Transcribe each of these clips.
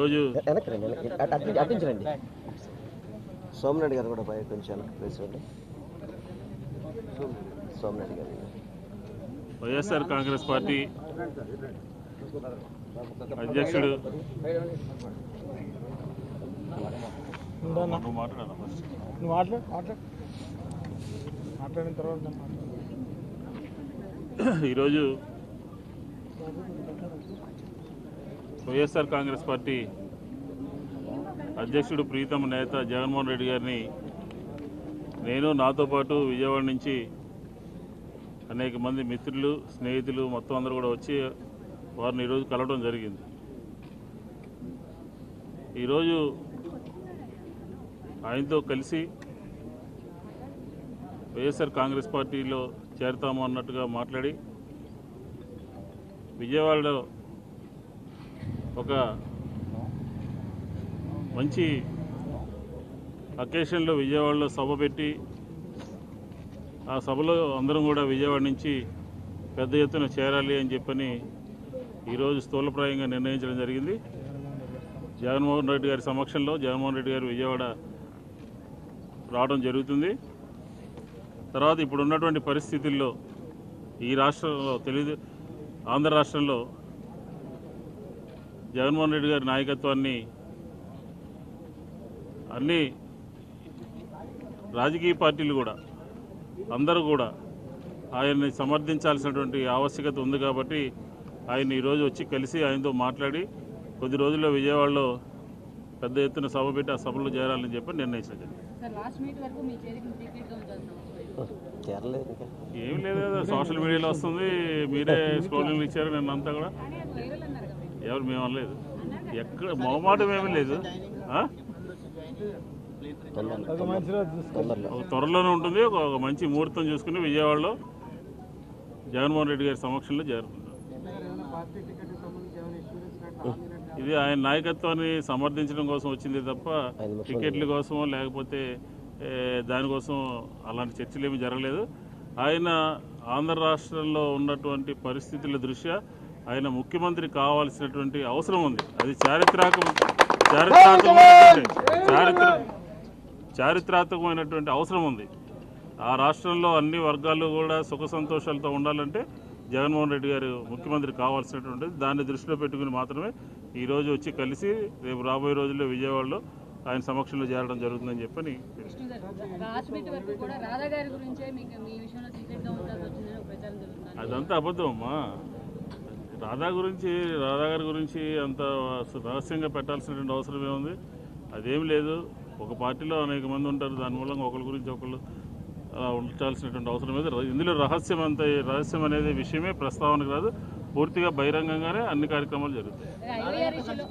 ఈరోజు వెనక్కి రండి వెనక్కి. అటు- అటు- అటు నుంచి రండి సోమనాయుడు గారు కూడా పై కొంచెం వెనక్కి ప్లేస్ రండి సోమనాయుడు గారు వైఎస్ఆర్ కాంగ్రెస్ పార్టీ అధ్యక్షుడు నువ్వు మాట్లాడాలా first? నువ్వు మాట్లాడు మాట్లాడు మాట్లాడిన తర్వాత నేను మాట్లాడతాను. ఈరోజు వైఎస్ఆర్ కాంగ్రెస్ పార్టీ అధ్యక్షుడు ప్రీతమ నేత జగన్మోహన్ రెడ్డి గారిని నేను నాతో పాటు విజయవాడ నుంచి అనేక మంది మిత్రులు స్నేహితులు మొత్తం అందరూ కూడా వచ్చి వారిని ఈరోజు కలవడం జరిగింది ఈరోజు ఆయనతో కలిసి వైఎస్ఆర్ కాంగ్రెస్ పార్టీలో చేరతాము అన్నట్టుగా మాట్లాడి విజయవాడలో ఒక మంచి అకేషన్లో విజయవాడలో సభ పెట్టి ఆ సభలో అందరం కూడా విజయవాడ నుంచి పెద్ద ఎత్తున చేరాలి అని చెప్పని ఈరోజు స్థూలప్రాయంగా నిర్ణయించడం జరిగింది జగన్మోహన్ రెడ్డి గారి సమక్షంలో జగన్మోహన్ రెడ్డి గారు విజయవాడ రావడం జరుగుతుంది తర్వాత ఇప్పుడు ఉన్నటువంటి పరిస్థితుల్లో ఈ రాష్ట్రంలో తెలుగు ఆంధ్ర రాష్ట్రంలో జగన్మోహన్ రెడ్డి గారి నాయకత్వాన్ని అన్ని రాజకీయ పార్టీలు కూడా అందరూ కూడా ఆయన్ని సమర్థించాల్సినటువంటి ఆవశ్యకత ఉంది కాబట్టి ఆయన ఈరోజు వచ్చి కలిసి ఆయనతో మాట్లాడి కొద్ది రోజుల్లో విజయవాడలో పెద్ద ఎత్తున సభ పెట్టి ఆ సభలో చేరాలని చెప్పి నిర్ణయించడం జరిగింది. సార్ లాస్ట్ మీట్ వరకు మీ చేతికి సీక్రెట్గా ఉంచాల్సిన అవసరం లేదు. చేరలేదు ఇంకా ఏం లేదు కదా సోషల్ మీడియాలో వస్తుంది మీరే స్క్రోలింగ్ ఇచ్చారు నిన్న అంతా కూడా కానీ అది వైరల్ అన్నారు కదా మీరు. ఎవరు మేము అనలేదు ఎక్కడ మొహమాటం ఏమీ లేదు ఆ? తొందరలో ఒక మంచి రోజు చూసుకో తొందరలో ఒక త్వరలోనే ఉంటుంది ఒక ఒక మంచి ముహూర్తం చూసుకుని విజయవాడలో జగన్మోహన్ రెడ్డి గారి సమక్షంలో జరుగుతుంది ఇది ఆయన నాయకత్వాన్ని సమర్థించడం కోసం వచ్చింది తప్ప ఆయన ముఖ్యమంత్రి. టికెట్ల కోసమో లేకపోతే ఏ, దానికోసం అలాంటి చర్చలు ఏమీ జరగలేదు ఆయన ఆంధ్ర రాష్ట్రంలో ఉన్నటువంటి పరిస్థితుల దృష్ట్యా ఆయన ముఖ్యమంత్రి కావాల్సినటువంటి అవసరం ఉంది అది చారిత్రాత్మక చారిత్రాత్మకమైనటువంటి చారిత్ర చారిత్రాత్మకమైనటువంటి అవసరం ఉంది ఆ రాష్ట్రంలో అన్ని వర్గాలు కూడా సుఖ సంతోషాలతో ఉండాలంటే జగన్మోహన్ రెడ్డి గారు ముఖ్యమంత్రి కావాల్సినటువంటిది దాన్ని దృష్టిలో పెట్టుకుని మాత్రమే ఈరోజు వచ్చి కలిసి రేపు రాబోయే రోజుల్లో విజయవాడలో ఆయన సమక్షంలో చేరడం జరుగుతుందని చెప్పని విష్ణు గారు లాస్ట్ మీట్ వరకు కూడా రాధా గారి గురించే మీకు మీ విషయంలో సీక్రెట్గా ఉంచాల్సి వచ్చిందని ఒక ప్రచారం జరుగుతుంది అదంతా అబద్ధం అమ్మా రాధా గురించి రాధా గారి గురించి అంత రహస్యంగా పెట్టాల్సినటువంటి అవసరం ఏముంది అదేం లేదు ఒక పార్టీలో అనేక మంది ఉంటారు దాని మూలంగా ఒకరి గురించి ఒకళ్ళు అలా ఉంచాల్సినటువంటి అవసరం లేదు ఇందులో రహస్యం అంత రహస్యం అనేది విషయమే ప్రస్తావనకు రాదు పూర్తిగా బహిరంగంగానే అన్ని కార్యక్రమాలు జరుగుతాయి ఐవీఆర్ ఇష్యూలో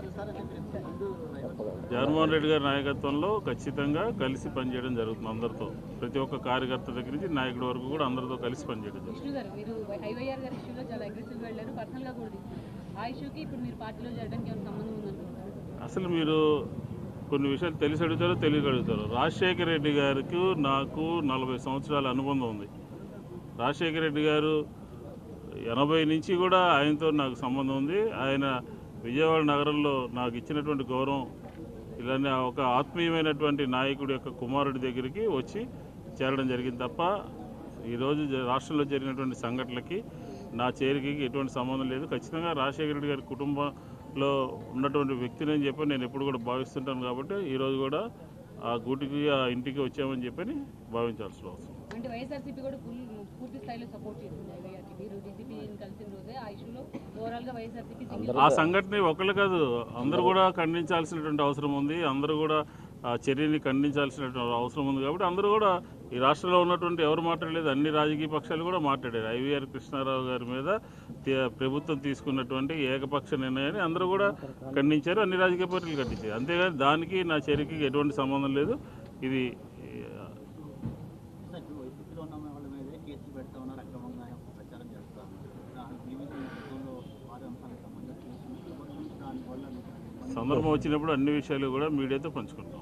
జగన్మోహన్ రెడ్డి గారి నాయకత్వంలో ఖచ్చితంగా కలిసి పనిచేయడం జరుగుతుంది అందరితో ప్రతి ఒక్క కార్యకర్త దగ్గర నుంచి నాయకుడి వరకు కూడా అందరితో కలిసి పనిచేయడం జరుగుతుంది విష్ణు గారు మీరు ఐవైఆర్ గారి ఇష్యూలో చాలా అగ్రెసివ్ వెళ్ళారు పర్సనల్గా కూడా తీసుకున్నారు ఆ ఇష్యూకి ఇప్పుడు మీరు పార్టీలో చేయడానికి ఏమైనా సంబంధం ఉందనుకుంటున్నారు అసలు మీరు కొన్ని విషయాలు తెలిసి అడుగుతారో తెలియక అడుగుతారు రాజశేఖర రెడ్డి గారికి నాకు నలభై సంవత్సరాల అనుబంధం ఉంది రాజశేఖర రెడ్డి గారు ఎనభై నుంచి కూడా ఆయనతో నాకు సంబంధం ఉంది ఆయన విజయవాడ నగరంలో నాకు ఇచ్చినటువంటి గౌరవం ఇలానే ఒక ఆత్మీయమైనటువంటి నాయకుడి యొక్క కుమారుడి దగ్గరికి వచ్చి చేరడం జరిగింది తప్ప ఈరోజు జ- రాష్ట్రంలో జరిగినటువంటి సంఘటనలకి నా చేరికకి ఎటువంటి సంబంధం లేదు ఖచ్చితంగా రాజశేఖర రెడ్డి గారి కుటుంబంలో ఉన్నటువంటి వ్యక్తిని అని చెప్పి నేను ఎప్పుడు కూడా భావిస్తుంటాను కాబట్టి ఈరోజు కూడా ఆ గూటికి ఆ ఇంటికి వచ్చామని చెప్పని భావించాల్సిన అవసరం అంటే వైఎస్ఆర్సీపీ కూడా ఫుల్ పూర్తి స్థాయిలో సపోర్ట్ చేసింది ఐవైఆర్కి మీరు డీసీపీ కలిసిన రోజే ఆ ఇష్యూలో ఓవరాల్గా వైఎస్ఆర్సీపీ సింగిల్ ఆ సంఘటన ఒకళ్ళు కాదు అందరూ కూడా ఖండించాల్సినటువంటి అవసరం ఉంది అందరూ కూడా ఆ చర్యని ఖండించాల్సినటువంటి అవసరం ఉంది కాబట్టి అందరూ కూడా ఈ రాష్ట్రంలో ఉన్నటువంటి ఎవరు మాట్లాడలేదు అన్ని రాజకీయ పక్షాలు కూడా మాట్లాడారు ఐవీఆర్ కృష్ణారావు గారి మీద తే- ప్రభుత్వం తీసుకున్నటువంటి ఏకపక్ష నిర్ణయాన్ని అందరూ కూడా ఖండించారు అన్ని రాజకీయ పార్టీలు ఖండించారు అంతేగాని దానికి నా చర్యకి ఎటువంటి సంబంధం లేదు ఇది ఆ, సార్ ఇప్పుడు వైసీపీలో ఉన్న వాళ్ళ మీదే కేసులు పెడతా ఉన్నారు అక్రమంగా ప్రచారం చేస్తా ఉన్నారు దాని మీ మీద ప్రభుత్వంలో వారి అంశాలకు సంబంధించి దానివల్ల మీకు సందర్భం వచ్చినప్పుడు అన్ని విషయాలు కూడా మీడియాతో పంచుకుంటాం